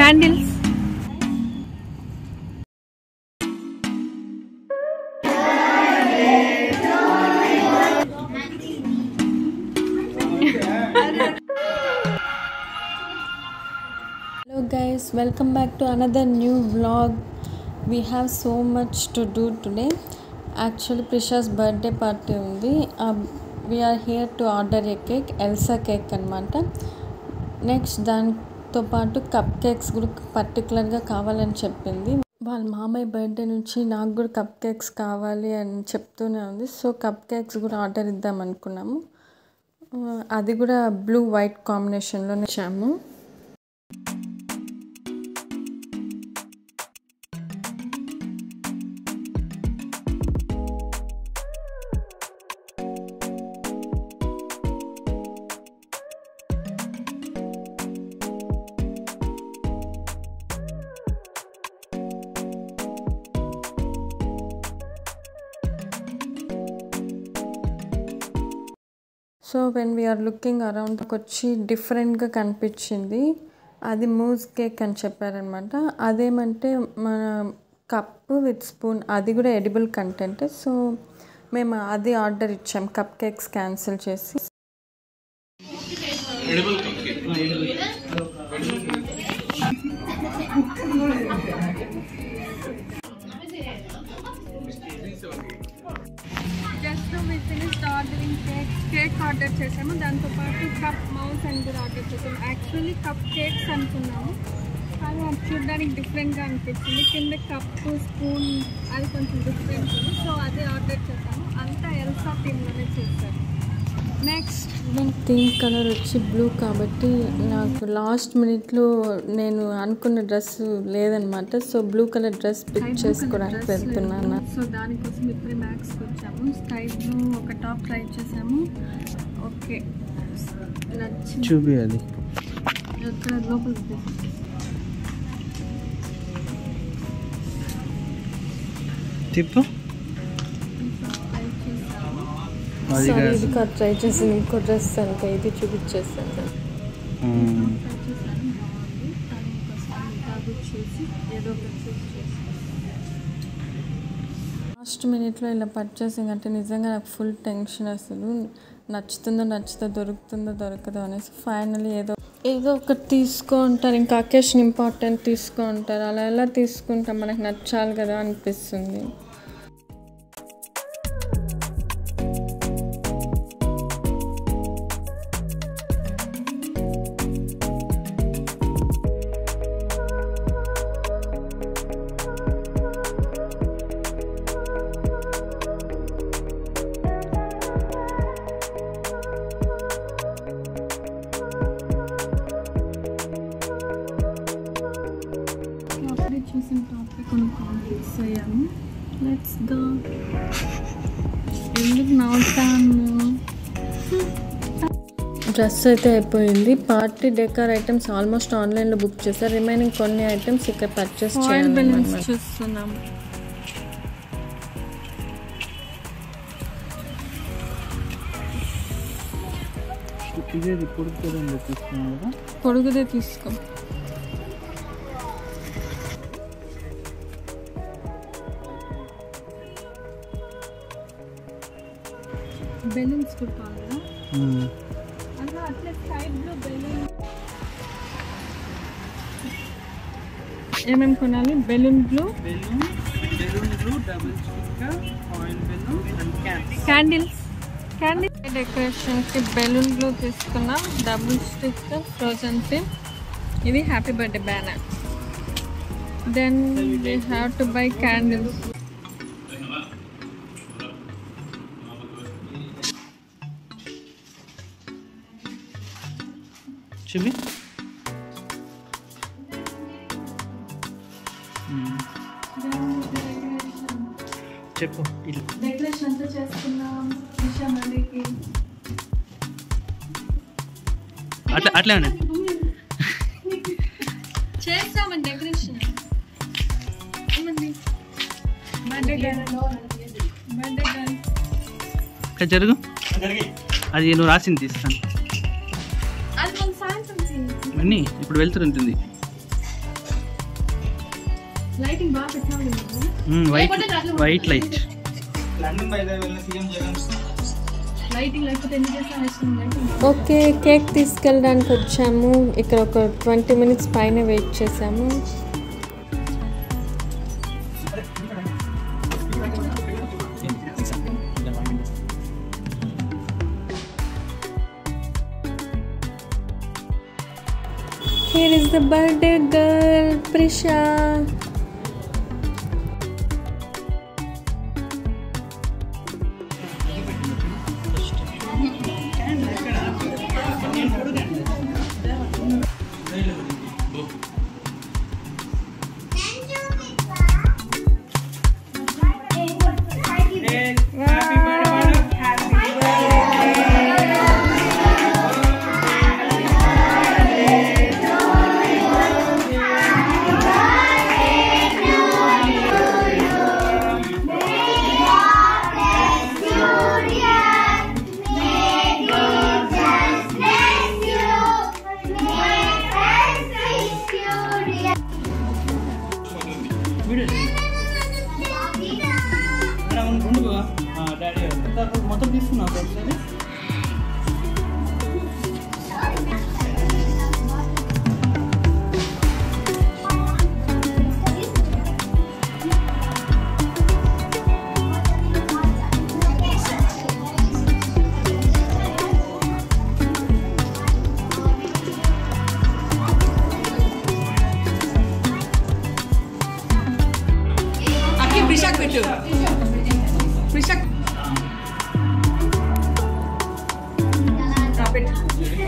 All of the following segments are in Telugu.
Candles Hello guys, welcome back to another new vlog. We have so much to do today. Actually, Prisha's birthday party ఉంది we are here to order a cake, Elsa cake అనమాట నెక్స్ట్ దాంతో పాటు కప్ కేక్స్ కూడా పర్టికులర్గా కావాలని చెప్పింది వాళ్ళ మామయ్య బర్త్డే నుంచి నాకు కూడా కప్ కేక్స్ కావాలి అని చెప్తూనే ఉంది సో కప్ కేక్స్ కూడా ఆర్డర్ ఇద్దాం అనుకున్నాము ఆ, అది కూడా బ్లూ వైట్ కాంబినేషన్లో ఇచ్చాము so when we're looking around వచ్చి డిఫరెంట్గా కనిపించింది అది మూజ్ కేక్ అని చెప్పారనమాట అదేమంటే మన కప్ విత్ స్పూన్ అది కూడా ఎడిబుల్ కంటెంట్ సో మేము అది ఆర్డర్ ఇచ్చాం కప్ కేక్స్ క్యాన్సిల్ చేసి just me finished ordering cake cake order చేసాము దాంతోపాటు కప్ మౌస్ అని కూడా ఆర్డర్ చేసాము యాక్చువల్లీ కప్ కేక్స్ అనుకున్నాము కానీ అది చూడడానికి డిఫరెంట్గా అనిపించింది కింద కప్పు స్పూన్ అది కొంచెం డిఫరెంట్ ఉంది సో అదే ఆర్డర్ చేసాము అంతా ఎల్సా థీమ్లోనే చేశారు నెక్స్ట్ థీమ్ కలర్ వచ్చి బ్లూ కాబట్టి నాకు లాస్ట్ మినిట్లో నేను అనుకున్న డ్రెస్ లేదనమాట so blue colour dress pick చేసుకోవడానికి వెళ్తున్నాను సో దానికోసం ఇప్పుడే మ్యాక్స్కి వచ్చాము స్కై బ్లూ ఒక టాప్ ట్రై చేసాము ఓకే నచ్చింది చూపి అది ఇక్కడ లోపల తిప్పు అది సారీ కాదు ఇది కాదు ట్రై చేసి ఇంకో డ్రెస్ అనుకో ఇది చూపించేస్తాను ఉమ్. లాస్ట్ మినిట్లో ఇలా పర్చేసింగ్ అంటే నిజంగా నాకు ఫుల్ టెన్షన్ అసలు నచ్చుతుందో నచ్చుతుందో దొరుకుతుందో దొరకదో అనేసి ఫైనల్లీ ఏదో ఏదో ఒకటి తీసుకో ఉంటారు ఇంకా అకేషన్ ఇంపార్టెంట్ తీసుకో ఉంటారు అలా ఎలా తీసుకుంటాం మనకు నచ్చాలి కదా అనిపిస్తుంది అప్పుడే చూసిన టాపిక్ కొన్ని కాంప్లెక్స్ అయ్యాము లెట్స్ గో ఎందుకు నవ్వుతాను డ్రెస్ అయితే అయిపోయింది పార్టీ డెకర్ ఐటమ్స్ ఆల్మోస్ట్ ఆన్లైన్లో బుక్ చేశారు రిమైనింగ్ కొన్ని ఐటమ్స్ ఇక్కడ పర్చేస్ ఆయిల్ బెలూన్స్ చేయాలి చూస్తున్నాం ఇదేది పొడుగు కదండి తీసుకున్నాం కదా పొడుగుదే తీసుకో బెలూన్స్ కూడా కావాలి కదా ఉమ్. అలా అట్లా స్కై బ్లూ బెలూన్ ఏమేమి కొనాలి balloon blue balloon balloon blue double sticker foil balloon and caps candles candle డెకరేషన్కి బెలూన్ బ్లూ తీసుకున్నాం డబుల్ స్టిక్ ఫ్రోజన్ థిమ్ ఇది happy birthday banner then we have to buy candles చూపి ఉమ్. చెప్పు ఇల్లు డెకరేషన్ అంతా చేసుకున్నాం నిషా మళ్ళీకి అట్లా అట్లా ఉండండి చేస్తామని డెకరేషన్ ఏమండి బర్త్డే గర్ల్ బర్త్డే గర్ల్ ఇక్కడ జరుగు అది నువ్వు రాసింది తీస్తాను అది మన సాయంత్రం చేయండి ఇవన్నీ ఇప్పుడు వెళ్తుంటుంది లైటింగ్ బాగా పెట్టాలి వైట్ వైట్ లైట్ లండన్ బయలుదేరి వెళ్ళిన సీఎం జగన్ లైటింగ్ లేకపోతే ఎందుకు చేస్తాను ఇష్టం లైటింగ్ ఓకే కేక్ తీసుకెళ్ళడానికి వచ్చాము ఇక్కడ ఒక ట్వంటీ మినిట్స్ పైన వెయిట్ చేసాము Here is the birthday girl, Prisha. Daddy మొత్తం తీసుకున్నావు ఒకసారి అక్కి ప్రిషాక్ పెట్టు ప్రిషాక్ ఆ, పెట్టు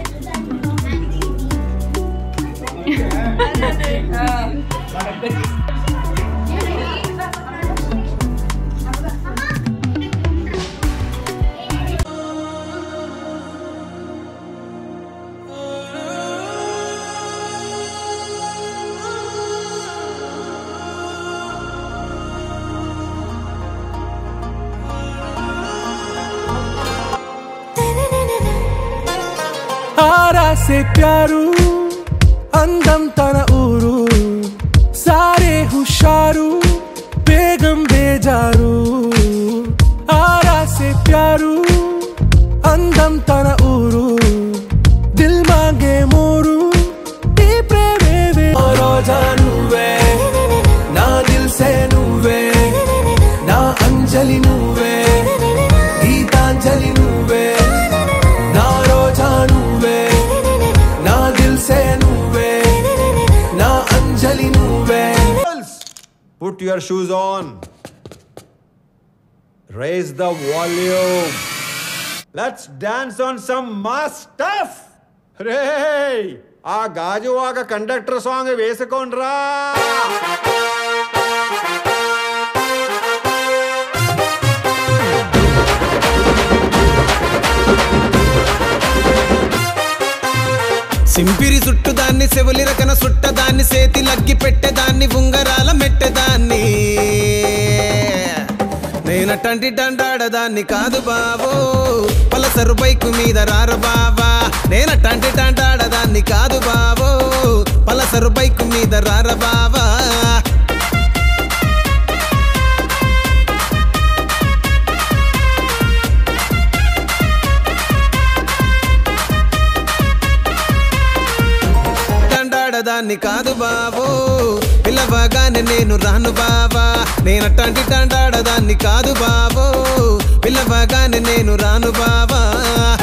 ఆరా से प्यारू అందం తన ఊరు సారే హుషారు బేగం బేజారు ఆరా से ప్యారు అందం తన ఊరు దిల్ మాంగే మోరు ఈ ప్రేమే వే రోజా నువ్వే నా దిల్ సే నువ్వే నా అంజలి నువ్వే గీతాంజలి నువ్వే నా రోజా నువ్వే నా దిల్ సే నువ్వే నా అంజలి నువ్వే Put your shoes on. Raise the volume. Let's dance on some mass stuff. రే ఆ గాజువాక కండక్టర్ సాంగ్ వేసుకోండ్రా సింపిరి చుట్టుదాన్ని సెవులి రకన సుట్టదాన్ని సేతి లగ్గి పెట్టేదాన్ని ఉంగరాల మెట్టెదాన్ని నేనటంటి డండాడదాన్ని కాదు బావో పలసరు బైకు మీద రార బావా నేనటంటి డండాడదాన్ని కాదు బావో పలసరు బైకు మీద రార బావా దండాడదాన్ని కాదు బావో పిల్లవగానే నేను రాను బావా నేనట్టంటి దండాడదాన్ని కాదు బావో పిల్లవగానే నేను రాను బావా